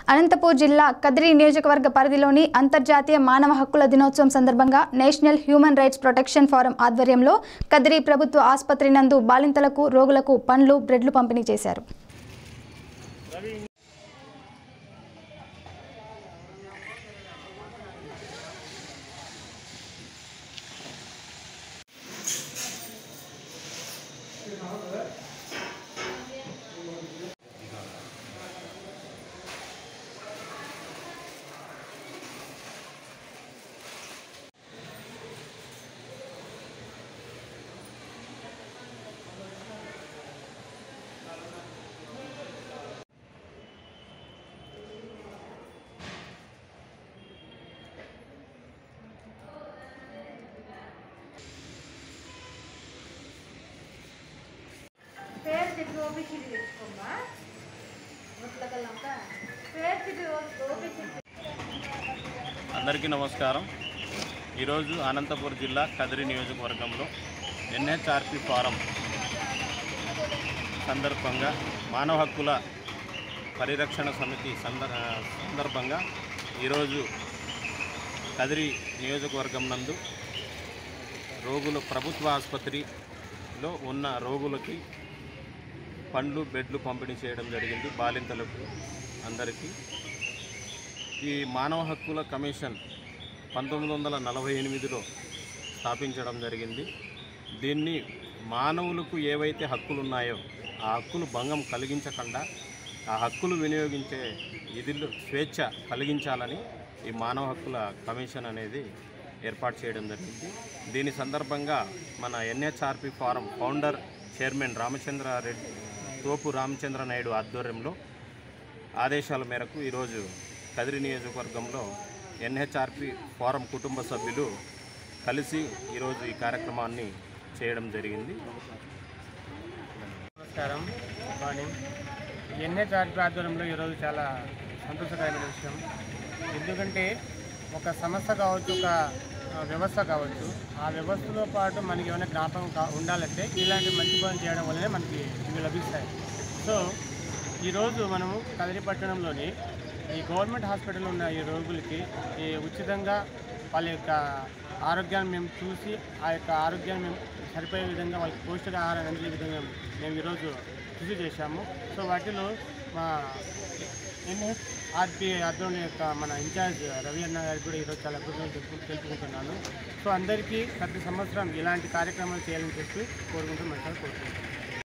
అనంతపూర్ జిల్లా కదిరి నియోజకవర్గ పరిధిలోని అంతర్జాతీయ మానవ హక్కుల దినోత్సవం సందర్భంగా national human rights protection forum ఆధ్వర్యంలో కదిరి ప్రభుత్వ ఆసుపత్రి నందు బాలింతలకు రోగులకు పండ్లు బ్రెడ్లు పంపిణీ చేశారు పేరు చెప్పి ఓపిక తెచ్చుకోమ్మా పేరు చెప్పి ఓపిక అందరికీ నమస్కారం ఈరోజు అనంతపురం జిల్లా కదిరి నియోజకవర్గంలో ఎన్హెచ్ఆర్పి ఫారం సందర్భంగా మానవ హక్కుల పరిరక్షణ సమితి సందర్ ఆ, సందర్భంగా ఈరోజు కదిరి నియోజకవర్గం నందు రోగులు ప్రభుత్వ ఆసుపత్రిలో ఉన్న రోగులకి పండ్లు బెడ్లు పంపిణీ చేయడం జరిగింది బాలింతలకు అందరికీ ఈ మానవ హక్కుల కమిషన్ పంతొమ్మిది వందల నలభై ఎనిమిదిలో స్థాపించడం జరిగింది దీన్ని మానవులకు ఏవైతే హక్కులు ఉన్నాయో ఆ హక్కులు భంగం కలిగించకుండా ఆ హక్కులు వినియోగించే ఇదిలో స్వేచ్ఛ కలిగించాలని ఈ మానవ హక్కుల కమిషన్ అనేది ఏర్పాటు చేయడం జరిగింది దీని సందర్భంగా మన NHRP forum founder chairman Ramachandra Reddy తోపు రామచంద్ర నాయుడు ఆధ్వర్యంలో ఆదేశాల మేరకు ఈరోజు కదిరి నియోజకవర్గంలో ఎన్హెచ్ఆర్పి ఫోరం కుటుంబ సభ్యులు కలిసి ఈరోజు ఈ కార్యక్రమాన్ని చేయడం జరిగింది నమస్కారం గుడ్ మార్నింగ్ ఎన్హెచ్ఆర్పి ఆధ్వర్యంలో ఈరోజు చాలా సంతోషకరమైన విషయం ఎందుకంటే ఒక సంస్థ కావచ్చు ఒక ఆ, వ్యవస్థ కావచ్చు ఆ వ్యవస్థతో పాటు మనకి ఏమైనా జ్ఞాపకం కా ఉండాలంటే ఇలాంటి మంచి పనులు చేయడం వల్లనే మనకి ఇవి లభిస్తాయి సో ఈరోజు మనము కదిరి పట్టణంలోని ఈ గవర్నమెంట్ హాస్పిటల్లో ఉన్న ఈ రోగులకి ఈ ఉచితంగా వాళ్ళ యొక్క ఆరోగ్యాన్ని మేము చూసి ఆ యొక్క ఆరోగ్యాన్ని మేము సరిపోయే విధంగా వాళ్ళకి పౌష్టికాహారాన్ని అందే విధంగా మేము ఈరోజు కృషి చేశాము సో వాటిలో మా ఎన్హెచ్ ఆర్పీఐ ఆధ్వర్యంలో యొక్క మన ఇన్ఛార్జ్ రవి అన్న గారికి కూడా ఈరోజు చాలా కృతజ్ఞతలు తెలుపు తెలుపుకుంటున్నాను సో అందరికీ ప్రతి సంవత్సరం ఇలాంటి కార్యక్రమాలు చేయాలని చెప్పి కోరుకుంటూ మంచిగా కోరుకుంటున్నాను